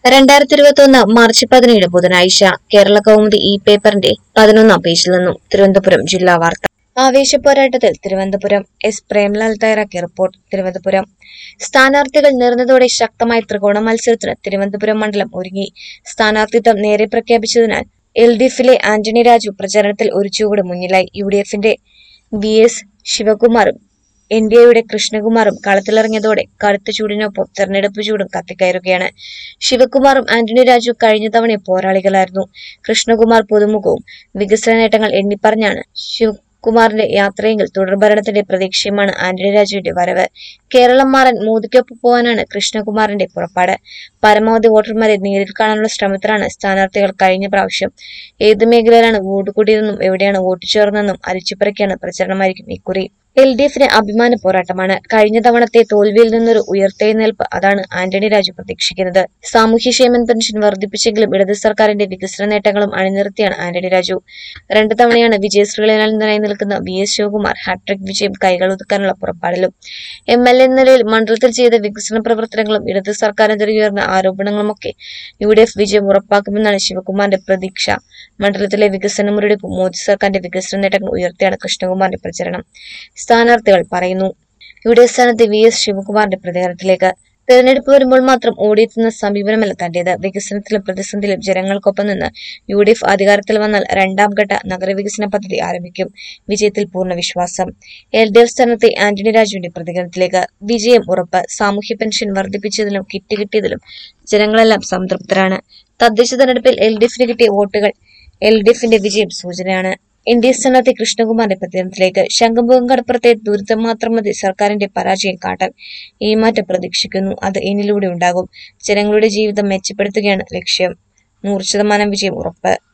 രണ്ടായിരത്തി ഇരുപത്തി ഒന്ന് മാർച്ച് പതിനേഴ് ബുധനാഴ്ച കേരള കൗമുദി ഇ പേപ്പറിന്റെ പതിനൊന്നാം പേജിൽ നിന്നും തിരുവനന്തപുരം ജില്ലാ വാർത്ത ആവേശ പോരാട്ടത്തിൽ തിരുവനന്തപുരം എസ് പ്രേംലാൽ തയ്യാറാക്കിയ റിപ്പോർട്ട് തിരുവനന്തപുരം സ്ഥാനാർത്ഥികൾ നേർന്നതോടെ ശക്തമായ ത്രികോണ മത്സരത്തിന് തിരുവനന്തപുരം മണ്ഡലം ഒരുങ്ങി സ്ഥാനാർത്ഥിത്വം നേരെ പ്രഖ്യാപിച്ചതിനാൽ എൽ ഡി എഫിലെ ആന്റണി രാജു പ്രചാരണത്തിൽ ഒരു ചുവട് മുന്നിലായി യു ഡി എഫിന്റെ വി എസ് ശിവകുമാറും എൻ ഡി എയുടെ കൃഷ്ണകുമാറും കളത്തിലിറങ്ങിയതോടെ കടുത്ത ചൂടിനൊപ്പം തെരഞ്ഞെടുപ്പ് ചൂടും കത്തിക്കയറുകയാണ് ശിവകുമാറും ആന്റണി രാജു കഴിഞ്ഞ തവണ പോരാളികളായിരുന്നു കൃഷ്ണകുമാർ പുതുമുഖവും വികസന നേട്ടങ്ങൾ എണ്ണിപ്പറഞ്ഞാണ് ശിവകുമാറിന്റെ യാത്രയെങ്കിൽ തുടർഭരണത്തിന്റെ പ്രതീക്ഷയുമാണ് ആന്റണി രാജുവിന്റെ വരവ് കേരളം മാറാൻ മോദിക്കൊപ്പം പോകാനാണ് കൃഷ്ണകുമാറിന്റെ പുറപ്പാട് പരമാവധി വോട്ടർമാരെ നേരിൽ കാണാനുള്ള ശ്രമത്തിലാണ് സ്ഥാനാർത്ഥികൾ കഴിഞ്ഞ പ്രാവശ്യം ഏത് മേഖലയിലാണ് വോട്ട് കൂടിയതെന്നും എവിടെയാണ് വോട്ട് ചേർന്നതെന്നും അരിച്ചുപറയ്ക്കാണ് പ്രചരണമായിരിക്കും ഇക്കുറി എൽ ഡി എഫിന് അഭിമാന പോരാട്ടമാണ് കഴിഞ്ഞ തവണത്തെ തോൽവിയിൽ നിന്നൊരു ഉയർത്തെഴുന്നേൽപ്പ് അതാണ് ആന്റണി രാജു പ്രതീക്ഷിക്കുന്നത് സാമൂഹ്യക്ഷേമൻ പെൻഷൻ വർദ്ധിപ്പിച്ചെങ്കിലും ഇടത് സർക്കാരിന്റെ വികസന നേട്ടങ്ങളും അണിനിർത്തിയാണ് ആന്റണി രാജു രണ്ടു തവണയാണ് വിജയശ്രീകളിൽ നിന്നായി നിൽക്കുന്ന വി എസ് ശിവകുമാർ ഹാട്രിക് വിജയം കൈകളൊതുക്കാനുള്ള പുറപ്പാടിലും എം എൽ എ നിലയിൽ മണ്ഡലത്തിൽ ചെയ്ത വികസന പ്രവർത്തനങ്ങളും ഇടത് സർക്കാരിനെതിരെ ഉയർന്ന ആരോപണങ്ങളുമൊക്കെ യു ഡി എഫ് വിജയം ഉറപ്പാക്കുമെന്നാണ് ശിവകുമാറിന്റെ പ്രതീക്ഷ മണ്ഡലത്തിലെ വികസന മുരടിപ്പും മോദി സർക്കാരിന്റെ വികസന നേട്ടങ്ങൾ ഉയർത്തിയാണ് കൃഷ്ണകുമാറിന്റെ പ്രചരണം സ്ഥാനാർത്ഥികൾ പറയുന്നു യു ഡി എഫ് സ്ഥാനത്ത് വി എസ് ശിവകുമാറിന്റെ പ്രതികരണത്തിലേക്ക് തെരഞ്ഞെടുപ്പ് വരുമ്പോൾ മാത്രം ഓടിയെത്തുന്ന സമീപനമല്ല തന്റേത് വികസനത്തിലും പ്രതിസന്ധിയിലും ജനങ്ങൾക്കൊപ്പം നിന്ന് യു ഡി എഫ് അധികാരത്തിൽ വന്നാൽ രണ്ടാം ഘട്ട നഗരവികസന പദ്ധതി ആരംഭിക്കും വിജയത്തിൽ പൂർണ്ണ വിശ്വാസം എൽ ഡി എഫ് സ്ഥാനത്തെ ആന്റണി രാജുവിന്റെ പ്രതികരണത്തിലേക്ക് വിജയം ഉറപ്പ് സാമൂഹ്യ പെൻഷൻ വർദ്ധിപ്പിച്ചതിലും കിറ്റ് കിട്ടിയതിലും ജനങ്ങളെല്ലാം സംതൃപ്തരാണ് തദ്ദേശ തെരഞ്ഞെടുപ്പിൽ എൽ ഡി എഫിന് കിട്ടിയ വോട്ടുകൾ എൽ ഡി എഫിന്റെ വിജയം സൂചനയാണ് എൻ ഡി എ സ്ഥാനാർത്ഥി കൃഷ്ണകുമാറിന്റെ പ്രതികരണത്തിലേക്ക് ശംഖുമുഖം കടപ്പുറത്തെ ദുരിതം മാത്രം മതി സർക്കാരിന്റെ പരാജയം കാട്ടാൻ ഈ മാറ്റം പ്രതീക്ഷിക്കുന്നു അത് എന്നിലൂടെ ഉണ്ടാകും ജനങ്ങളുടെ ജീവിതം മെച്ചപ്പെടുത്തുകയാണ് ലക്ഷ്യം നൂറ് ശതമാനം വിജയം ഉറപ്പ്